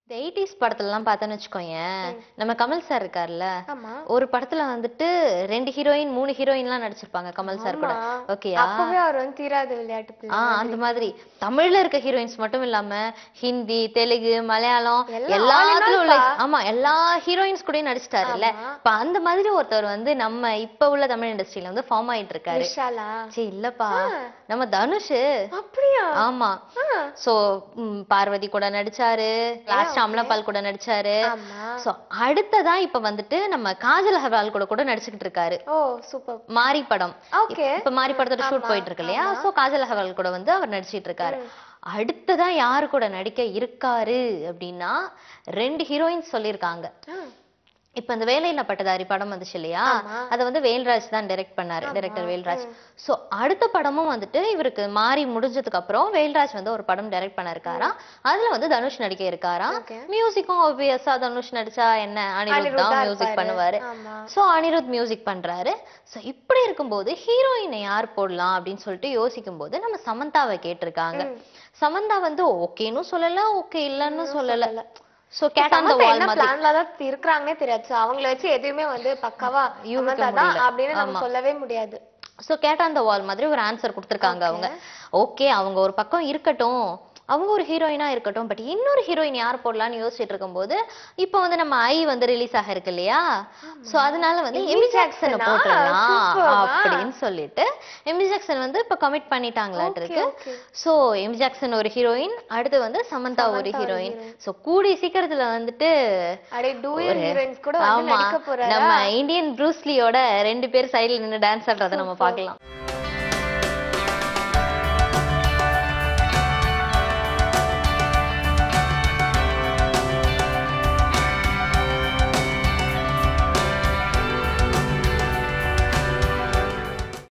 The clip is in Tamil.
இந்த எயிட்டிஸ் படத்துலலாம் பார்த்தோன்னு வச்சுக்கோயேன் நம்ம கமல் சார் இருக்கார்ல ஆமா ஒரு படத்துல வந்துட்டு ரெண்டு ஹீரோயின் மூணு ஹீரோயின்லாம் நடிச்சிருப்பாங்க கமல் சார் கூட ஆமா. ஓகேயா அப்பவே அவர் வந்து தீராத விளையாட்டு பிள்ளை ஆ அந்த மாதிரி தமிழ்ல இருக்க ஹீரோயின்ஸ் மட்டும் இல்லாம ஹிந்தி தெலுங்கு மலையாளம் எல்லாம் எல்லாத்துலயும் உள்ள ஆளுநாள்பா. ஆமா எல்லா ஹீரோயின்ஸ் கூடயும் நடிச்சிட்டாருல்ல ஆமா. இப்ப அந்த மாதிரி ஒருத்தர் வந்து நம்ம இப்ப உள்ள தமிழ் இண்டஸ்ட்ரியில வந்து ஃபார்ம் ஆயிட்டு இருக்காரு விஷாலா சே இல்லப்பா நம்ம தனுஷ் அப்படியா ஆமா ஆ. சோ ம், பார்வதி கூட நடிச்சாரு லாஸ்ட் அமலாபால் கூட நடிச்சாரு ஆமா சோ அடுத்ததா இப்ப வந்துட்டு நம்ம காஜல் அகர்வால் கூட கூட நடிச்சுக்கிட்டு இருக்காரு ஓ சூப்பர் மாரி படம் ஓகே இப்ப மாரி படத்தோட ஷூட் போயிட்டு இருக்கு இல்லையா சோ காஜல் அகர்வால் கூட வந்து அவர் நடிச்சிட்டு இருக்காரு அடுத்ததா யாரு கூட நடிக்க இருக்காரு அப்படின்னா ரெண்டு ஹீரோயின்ஸ் சொல்லியிருக்காங்க இப்ப இந்த வேலையில பட்டதாரி படம் வந்துச்சு இல்லையா ஆமா. அத வந்து வேல்ராஜ் தான் டைரக்ட் பண்ணாரு டைரக்டர் வேல்ராஜ் சோ அடுத்த படமும் வந்துட்டு இவருக்கு மாறி முடிஞ்சதுக்கு அப்புறம் வேல்ராஜ் வந்து ஒரு படம் டைரக்ட் பண்ண இருக்காரா அதுல வந்து தனுஷ் நடிக்க இருக்காரா Okay. மியூசிக்கும் ஆப்வியஸா தனுஷ் நடிச்சா என்ன அனிருத் அனிருத் தான் தான் மியூசிக் இருப்பாரு. பண்ணுவாரு ஆமா. சோ அனிருத் மியூசிக் பண்றாரு சோ இப்படி இருக்கும்போது ஹீரோயினை யார் போடலாம் அப்படின்னு சொல்லிட்டு யோசிக்கும் போது நம்ம சமந்தாவை கேட்டிருக்காங்க சமந்தா வந்து ஓகேன்னு சொல்லல ஓகே இல்லன்னு சொல்லல so cat on the Samantha wall என்ன மாதிரி பிளான்ல தான் இருக்கிறாங்கன்னே தெரியாது So, அவங்கள வச்சு எதுவுமே வந்து பக்காவா யூகிக்க சமந்தா தான் முடியல. அப்படின்னு நம்ம சொல்லவே முடியாது so cat on the wall மாதிரி ஒரு ஆன்சர் கொடுத்திருக்காங்க அவங்க ஓகே அவங்க ஒரு பக்கம் இருக்கட்டும் அவங்க ஒரு ஹீரோயினா இருக்கட்டும் பட் இன்னொரு ஹீரோயின் யார் போடலாம்னு யோசிச்சுட்டு இருக்கும்போது இப்போ வந்து நம்ம ஐ வந்து ரிலீஸ் ஆகிருக்கு இல்லையா சோ அதனால வந்து எமி ஜாக்சனை ஜாக்சனா? போட்டுடலாம் சூப்பர்மா. அப்படின்னு சொல்லிட்டு எமி ஜாக்சன் வந்து இப்ப கமிட் பண்ணிட்டாங்களாட்டு இருக்கு okay. சோ எமி ஜாக்சன் ஒரு ஹீரோயின் அடுத்து வந்து சமந்தா ஒரு ஹீரோயின் சோ கூடி சீக்கிரத்துல வந்துட்டு அப்படியே டூயல் ஹீரோயின்ஸ் கூட வந்து ஆமா நடிக்க போறாரா நம்ம இந்தியன் ப்ரூஸ்லியோட ரெண்டு பேர் சைடுல நின்னு டான்ஸ் ஆடுறத நம்ம பார்க்கலாம்